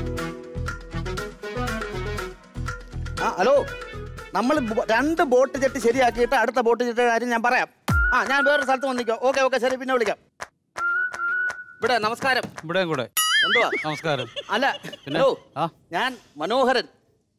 ആ ഹലോ നമ്മൾ രണ്ട് ബോട്ട് ചെട്ടി ശരിയാക്കിയിട്ട് അടുത്ത ബോട്ട് ചെട്ടിയുടെ കാര്യം ഞാൻ പറയാം ആ ഞാൻ വേറെ സ്ഥലത്ത് വന്നിക്കോ ഓക്കെ ഓക്കെ ശരി പിന്നെ വിളിക്കാം ഇവിടെ നമസ്കാരം ഇവിടെയും കൂടെ എന്തുവാ നമസ്കാരം അല്ല ഹലോ ആ ഞാൻ മനോഹരൻ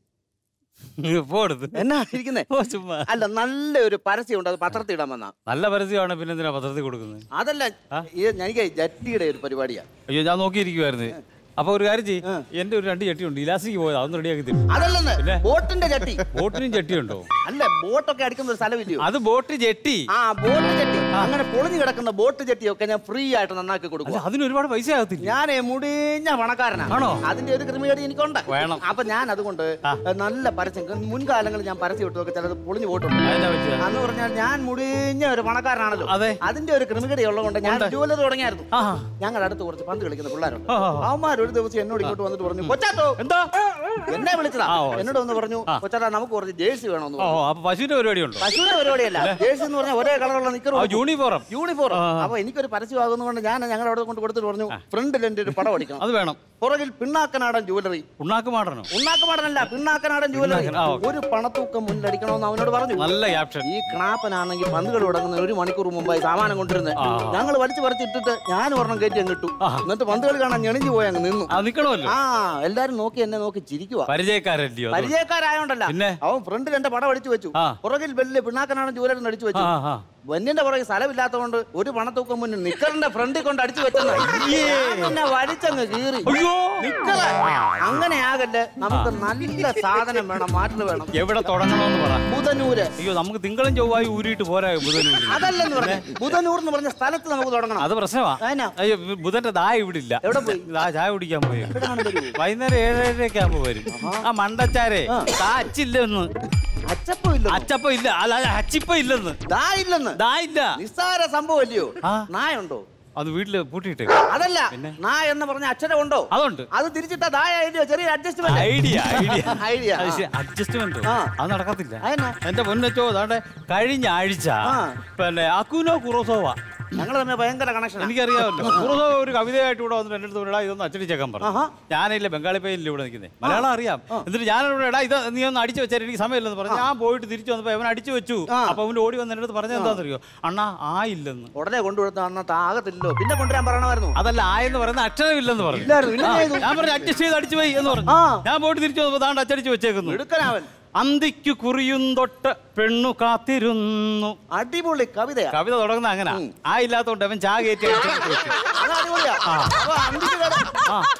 പോടുത്ത് എന്നാ ഇരിക്കുന്നേ ഓ ചുമ്മാ അല്ല നല്ലൊരു പരസ്യമുണ്ട് അത് പത്രത്തിൽ ഇടാൻ വന്നാ നല്ല പരസ്യമാണ് പിന്നെ എന്തിനാ പത്രത്തിൽ കൊടുക്കുന്നത് അതല്ല ഈ എനിക്ക് ജറ്റിയുടെ ഒരു പരിപാടിയാ അയ്യോ ഞാൻ നോക്കിയിരിക്കുവായിരുന്നു അപ്പൊ ഒരു കാര്യം ചെയ്യ് എന്റെ ഒരു രണ്ട് ചട്ടിയുണ്ട് ഇലാസ്റ്റിക് പോയത് അതൊന്ന് റെഡിയാക്കി തരും അതല്ലെന്ന് ബോട്ടിന്റെ ജട്ടി ബോട്ടിനും ചട്ടിയുണ്ടോ അല്ല ബോട്ടൊക്കെ അടിക്കുന്ന ഒരു സ്ഥലമില്ലയോ അത് ബോട്ട് ജെട്ടി ആ ബോട്ട് ജട്ടി അങ്ങനെ പൊളിഞ്ഞു കിടക്കുന്ന ബോട്ട് ജട്ടിയൊക്കെ ഞാൻ ഫ്രീ ആയിട്ട് നന്നാക്കി കൊടുക്കും അതിന് ഒരുപാട് പൈസ ആകത്തില്ല ഞാനേ മുടിഞ്ഞ പണക്കാരനാണ് ആണോ? അതിന്റെ ഒരു ക്രിമികേട് എനിക്കുണ്ട് വേണം. അപ്പൊ ഞാൻ അതുകൊണ്ട് നല്ല പരസ്യം മുൻകാലങ്ങളിൽ ഞാൻ പരസ്യം ഇട്ടൊക്കെ ചിലത് പൊളിഞ്ഞു പോയിട്ടുണ്ട് അതെന്നാ പറ്റിയ അന്ന് പറഞ്ഞാൽ ഞാൻ മുടിഞ്ഞ ഒരു പണക്കാരനാണല്ലോ അതെ. അതിന്റെ ഒരു ക്രിമികടി ഉള്ളതുകൊണ്ട് ഞാൻ ജ്വല്ലറി തുടങ്ങിയായിരുന്നു ആ ഞങ്ങളുടെ അടുത്ത് കുറച്ച് പന്ത് കളിക്കുന്ന പിള്ളേരുണ്ട് ആ, ആ. അവന്മാർ ഒരു ദിവസം എന്നോട് ഇങ്ങോട്ട് വന്നിട്ട് പറഞ്ഞു കൊച്ചാത്തോ എന്താ എന്നെ വിളിച്ചതാ ആ, ഓ, എന്നോട് വന്ന് പറഞ്ഞു കൊച്ചാട്ടാ നമുക്ക് കുറച്ച് ജേഴ്സി വേണമെന്ന് ഓ പറഞ്ഞു അപ്പൊ പശുവിന്റെ പരിപാടി ഉണ്ടോ പശുവിന്റെ പരിപാടിയല്ല ജേഴ്സി എന്ന് പറഞ്ഞാൽ ഒരേ കളറുള്ള നിക്കർ ആ യൂണിഫോം യൂണിഫോം അപ്പൊ എനിക്കൊരു പരസ്യമാകുന്നതുകൊണ്ട് ഞാൻ ഞങ്ങളുടെ അവിടെ കൊണ്ട് കൊടുത്തിട്ട് പറഞ്ഞു ഫ്രണ്ടിൽ എന്റെ ഒരു പടം അടിക്കണം അത് വേണം പുറകിൽ പിണ്ണാക്കനാടൻ ജുവലറി ഉണ്ണാക്ക് മാടണോ ഉണ്ണാക്കമാടനല്ല പിണ്ണാക്കനാടൻ ജുവലറി പിണ്ണാക്കൻ, ആ, ഓക്കേ. ഒരു പണത്തൂക്കം മുന്നിലടിക്കണമെന്ന് അവനോട് പറഞ്ഞു നല്ല ക്യാപ്ഷൻ ഈ ക്ലാപ്പനാണെങ്കിൽ പന്തുകൾ തുടങ്ങുന്ന ഒരു മണിക്കൂർ മുമ്പായി സാമാനം കൊണ്ടിരുന്നത് ആ. ഞങ്ങൾ വലിച്ചു പറിച്ചിട്ടിട്ട് ഞാൻ ഒരെണ്ണം കയറ്റി അങ്ങ് ഇട്ടു എന്നിട്ട് പന്തുകൾ കാണാൻ ഞെണിഞ്ഞു പോയി അങ്ങ് നിന്നു ആ നിക്കണമല്ലോ ആ എല്ലാരും നോക്കി എന്നെ നോക്കി ചിരിക്കുക പരിചയക്കാരല്ലയോ അത്? പരിചയക്കാരായോണ്ടല്ല പിന്നെ? അവൻ ഫ്രണ്ടിൽ എന്റെ പടം അടിച്ചു വെച്ചു ആ. പുറകിൽ വലിയ പിണ്ണാക്കനാടൻ ജുവലറി അടിച്ചു വെച്ചു ആ ആ വന്യന്റെ പുറകെ സ്ഥലമില്ലാത്തതുകൊണ്ട് ഒരു പണത്തൂക്കം മുന്നിൽ നിക്കറിന്റെ ഫ്രണ്ടിൽ കൊണ്ട് അടിച്ചു വെച്ചെന്ന് പിന്നെ വലിച്ചങ്ങ് കീറി അയ്യോ നിക്കറ അങ്ങനെ ആകല്ലേ നമുക്ക് നല്ല സാധനം വേണം മാറ്റൽ വേണം എവിടെ തുടങ്ങണമെന്ന് പറ ബുധനൂര് അയ്യോ നമുക്ക് തിങ്കളും ചൊവ്വായി ഊരിയിട്ട് പോരാ ബുധനൂര് അതല്ലെന്ന് പറഞ്ഞ ബുധനൂർ എന്ന് പറഞ്ഞ സ്ഥലത്ത് നമുക്ക് തുടങ്ങണം അത് പ്രശ്നമാ അതിനാ? അയ്യോ ബുധന്റെ ദാ ഇവിടെ ഇല്ല എവിടെ പോയി? ദാ ചായ കുടിക്കാൻ പോയി എവിടെയാണ് വരൂ? വൈകുന്നേരം ഏഴരയൊക്കെ ആകുമ്പോ വരും ആ മണ്ടച്ചാരെ ദാ അച്ചില്ലെന്ന് അച്ചപ്പം ഇല്ല അച്ചപ്പ ഇല്ല അല്ല അല്ല, അച്ചിപ്പ ഇല്ലെന്ന് ദാ ഇല്ലെന്ന് ദാ ഇല്ല നിസ്സാര സംഭവം അല്ലയോ ആ. നായുണ്ടോ അത് വീട്ടില് പൂട്ടിയിട്ട് അതല്ല നാ എന്ന് പറഞ്ഞ അക്ഷരം ഉണ്ടോ അതുണ്ട് അത് തിരിച്ചിട്ടാ ദായ ഇല്ലയോ ചെറിയ adjustment idea idea idea adjustment ആ. അത് നടക്കത്തില്ല അതെന്നാ എന്റെ പൊന്നച്ചോ അതാണ്ട് കഴിഞ്ഞ ആഴ്ച ആ. പിന്നെ അക്കുനോ കുറോസോവ ഞങ്ങൾ തമ്മിൽ ഭയങ്കര കണക്ഷൻ എനിക്കറിയാമല്ലോ കുറോസോവ ഒരു കവിതയായിട്ട് ഇവിടെ വന്നിട്ട് എന്റെ അടുത്ത് പറഞ്ഞു, എടാ ഇതൊന്ന് അച്ചടിച്ചേക്കാൻ പറഞ്ഞു ആഹാ. ഞാനില്ല ബംഗാളി പേരിൽ ഇവിടെ നിൽക്കുന്നത് മലയാളം അറിയാം എന്നിട്ട് ഞാനോട് എടാ ഇത് നീ ഒന്ന് അടിച്ചു വെച്ചാൽ എനിക്ക് സമയമില്ലെന്ന് പറഞ്ഞു ഞാൻ പോയിട്ട് തിരിച്ചു വന്നപ്പോ അവൻ അടിച്ചു വെച്ചു ആ. അപ്പൊ അവൻ ഓടി വന്ന് എന്റെ അടുത്ത് പറഞ്ഞത് എന്താണെന്നറിയോ അണ്ണാ ആ ഇല്ലെന്ന് ഉടനെ കൊണ്ടുകൊടുത്ത അന്നത്തെ ആകത്തില്ലല്ലോ പിന്നെ കൊണ്ടുവരാൻ പറയണമായിരുന്നു അതല്ല ആ എന്ന് പറയുന്ന അക്ഷരമില്ലെന്ന് പറഞ്ഞു ഇല്ലായിരുന്നു, പിന്നെ ആ, ചെയ്തു. ഞാൻ പറഞ്ഞു അഡ്ജസ്റ്റ് ചെയ്ത് അടിച്ചു പോയി എന്ന് പറഞ്ഞു ആ. ഞാൻ പോയിട്ട് തിരിച്ചു വന്നപ്പോ താണ്ട് അച്ചടിച്ചു വെച്ചേക്കുന്നു എടുക്കനാവൻ അന്തിക്കു കുറിയും തൊട്ട് പെണ്ണു കാത്തിരുന്നു അടിപൊളി കവിതയാ കവിത തുടങ്ങുന്ന അങ്ങനെ ആ ഇല്ലാത്തോണ്ട് അവൻ ചാ കയറ്റി അടിച്ചു വെച്ചു. അത് അടിപൊളിയാ അപ്പൊ അന്തിക്ക് കട- ആ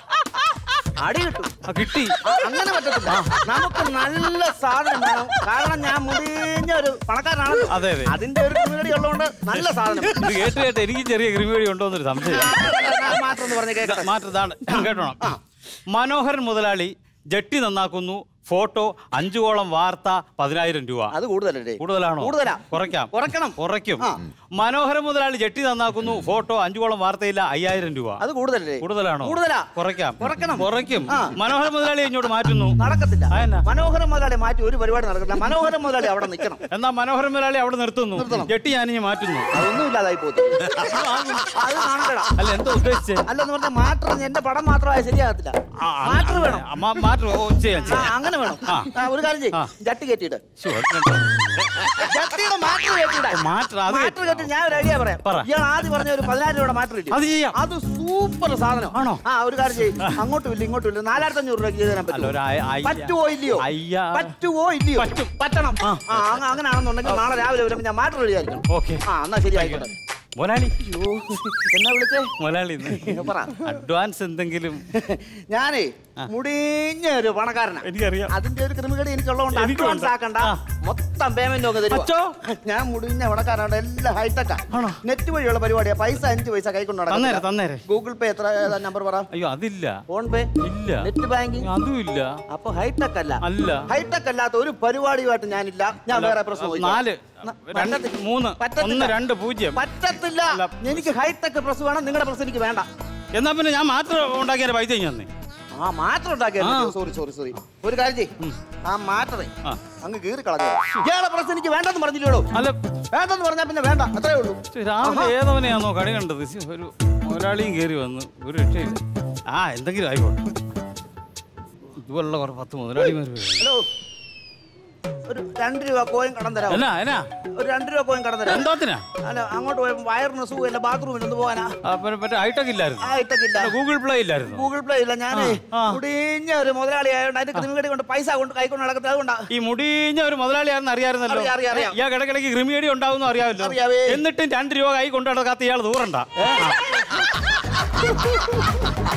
അടി കിട്ടും ആ, കിട്ടി ആ, അങ്ങനെ പറ്റത്തില്ല നമുക്ക് നല്ല സാധനം വേണം കാരണം ഞാൻ മുടിഞ്ഞ ഒരു പണക്കാരനാണ് അതെ അതെ അതിന്റെ ഒരു കുമിളി ഉള്ളതുകൊണ്ട് നല്ല സാധനം ഇത് കേട്ട് കേട്ട് എനിക്ക് ചെറിയ ക്രിമിവഴി ഉണ്ടോ എന്നൊരു സംശയം മാത്രം ഒന്ന് പറഞ്ഞ് കേൾക്കട്ടെ മാറ്റത്താണ് കേട്ടോണം മനോഹരൻ മുതലാളി ജട്ടി നന്നാക്കുന്നു ഫോട്ടോ അഞ്ചുകോളം വാർത്ത പതിനായിരം രൂപ അത് കൂടുതലല്ലേ കൂടുതലാണോ കൂടുതലാ കുറയ്ക്കാം കുറയ്ക്കണം കുറയ്ക്കും ആ. മനോഹരൻ മുതലാളി ജട്ടി നന്നാക്കുന്നു ഫോട്ടോ അഞ്ചുകോളം വാർത്തയില്ല അയ്യായിരം രൂപ അത് കൂടുതലല്ലേ കൂടുതലാണോ കൂടുതലാ കുറയ്ക്കാം കുറയ്ക്കണം. കുറയ്ക്കും ആ. മനോഹരൻ മുതലാളി ഇങ്ങോട്ട് മാറ്റുന്നു നടക്കത്തില്ല അതെന്നാ? മനോഹരം മുതലാളി മാറ്റി ഒരു പരിപാടി നടക്കത്തില്ല മനോഹരം മുതലാളി അവിടെ നിൽക്കണം എന്നാ മനോഹരൻ മുതലാളി അവിടെ നിർത്തുന്നു ജട്ടി ഞാനിനി മാറ്റുന്നു അതൊന്നും ഇല്ലാതായി പോകും അത് കാണണ്ടടാ അല്ല എന്താ ഉദ്ദേശിച്ചേ അല്ലെന്ന് പറഞ്ഞാൽ മാറ്റർ എന്റെ പടം മാത്രമായ ശരിയാകത്തില്ല ആ, മാറ്റർ അങ്ങനെ- വേണം ആ, മാ- മാറ്റർ ഓ ചെയ്യാം ആ, ചെയ്യാം അങ്ങനെ വേണം ആ. ആ, ഒരു കാര്യം ചെയ്യ് ആ. ജട്ടി കയറ്റിയിട്ട് ശ്ശോ, അത് കണ്ടോ? ജട്ടിയുടെ മാറ്റർ കയറ്റിയിടാ മാറ്റർ അത് മാറ്റർ കയറ്റി ഞാൻ ഒരു ഐഡിയ പറയാം പറ. ഇയാൾ ആദ്യം പറഞ്ഞ ഒരു പതിനായിരം രൂപയുടെ മാറ്റർ കിട്ടി അത് ചെയ്യാം അത് സൂപ്പർ സാധനം ആണോ? ആ ഒരു കാര്യം ചെയ്യും അങ്ങോട്ടും ഇല്ല ഇങ്ങോട്ടും ഇല്ല നാലായിരത്തി അഞ്ഞൂറ് രൂപ ചെയ്ത് തരാൻ അല്ല ഒരു പറ്റുമോ അയ- അയ്യ- പറ്റുമോ ഇല്ലയോ അയ്യ പറ്റുമോ ഇല്ലയോ പറ്റും. പറ്റണം ആ അങ്ങ- അങ്ങനെയാണെന്നുണ്ടെങ്കിൽ നാളെ രാവിലെ വരുമ്പോൾ ഞാൻ മാറ്റർ റെഡിയായിരിക്കണം ഓക്കെ ആ എന്നാ ശരി ആയിക്കോട്ടെ മുതലാളി അയ്യോ, എന്നാ വിളിച്ചേ മുതലാളി പറ അഡ്വാൻസ് എന്തെങ്കിലും ഞാനേ മുടിഞ്ഞ ഒരു പണക്കാരനാ എനിക്കറിയാം അതിന്റെ ഒരു ക്രിമികടി എനിക്കുള്ളതുകൊണ്ട് എനിക്കുണ്ട്. അഡ്വാൻസ് ആക്കണ്ട ആ. മൊത്തം പേയ്മെന്റ് ഒക്കെ തരുവാ. അച്ചോ. ഞാൻ മുടിഞ്ഞ പണക്കാരാണ് എല്ലാം ഹൈടെക്കാ ആണോ? നെറ്റ് വഴിയുള്ള പരിപാടിയാ പൈസ അഞ്ച് പൈസ കൈക്കൊണ്ട് തന്നേരെ നടക്കത്തില്ല. തന്നേരെ ഗൂഗിൾ പേ എത്ര നമ്പർ പറ അയ്യോ അതില്ല ഫോൺ പേ ഇല്ല നെറ്റ് ബാങ്കിങ് അതും ഇല്ല അപ്പൊ ഹൈടെക് അല്ല അല്ല ഹൈടെക് അല്ലാത്ത ഒരു പരിപാടിയുമായിട്ട് ഞാനില്ല ഞാൻ വേറെ പ്രശ്നം ചോദിക്കാം. നാല് ന- രണ്ട് പറ്റത്തില്ല. മൂന്ന് പറ്റത്തില്ല. ഒന്ന് രണ്ട് പൂജ്യം പറ്റത്തില്ല എനിക്ക് ഹൈടെക് പ്രസ് വേണം നിങ്ങളുടെ പ്രസ് എനിക്ക് വേണ്ട എന്നാ പിന്നെ ഞാൻ മാത്രം ഉണ്ടാക്കിയ പൈസ ഇങ്ങ് തന്നേ ആ മാറ്റർ ഉണ്ടാക്കിയ ആ. സോറി സോറി സോറി ഒരു കാര്യം ചെയ്യ് ആ മാറ്ററേ ആ. അങ്ങ് കീറി കളഞ്ഞു ഇയാളെ പ്രസ് എനിക്ക് വേണ്ടെന്ന് പറഞ്ഞില്ലല്ലോ അല്ല വേണ്ടെന്ന് പറഞ്ഞാൽ പിന്നെ വേണ്ട അത്രേ ഉള്ളൂ ശ്ശെ, രാവിലെ ഏതവനെയാണോ കണി കണ്ടത് ശ്ശെ, ഒരു ഒരാളിയും കയറി വന്നു ഒരു രക്ഷയില്ല ആ എന്തെങ്കിലും ആയിക്കോട്ടെ ഇതുപോലുള്ള കുറെ പത്ത് മുതലാളിമാർ ഹലോ ഒരു രണ്ട് രൂപ കോയിൻ കടം തരാം എന്നാ എന്നാ ഒരു രണ്ട് രൂപ കോയിൻ കടം തരാം എന്തോത്തിനാ അല്ല അങ്ങോട്ട് പോയി വയറിന് സുഖമില്ല ബാത്റൂമിൽ ഒന്ന് പോകാനാ ആ, പിന്നെ മറ്റേ ഹൈടെക് ഇല്ലായിരുന്നു ആ ഇട്ടക്കില്ല ഗൂഗിൾ പ്ലേ ഇല്ലായിരുന്നു ഗൂഗിൾ പ്ലേ ഇല്ല ഞാനേ ആ. മുടിഞ്ഞ ഒരു മുതലാളി ആയതുകൊണ്ട് അതിന്റെ ക്രിമികടി കൊണ്ട് പൈസ കൊണ്ട് കൈക്കൊണ്ട് നടക്കുന്നത് അതുകൊണ്ടാ ഈ മുടിഞ്ഞ ഒരു മുതലാളിയാണെന്ന് അറിയാമായിരുന്നല്ലോ അറിയാം, അറിയാം, അറിയാം. ഇയാൾ ഇടയ്ക്കിടയ്ക്ക് ക്രിമിയടി ഉണ്ടാവും അറിയാമല്ലോ അറിയാവേ. എന്നിട്ടും രണ്ട് രൂപ കൈ കൊണ്ടു നടക്കാത്ത ഇയാൾ ദൂരണ്ട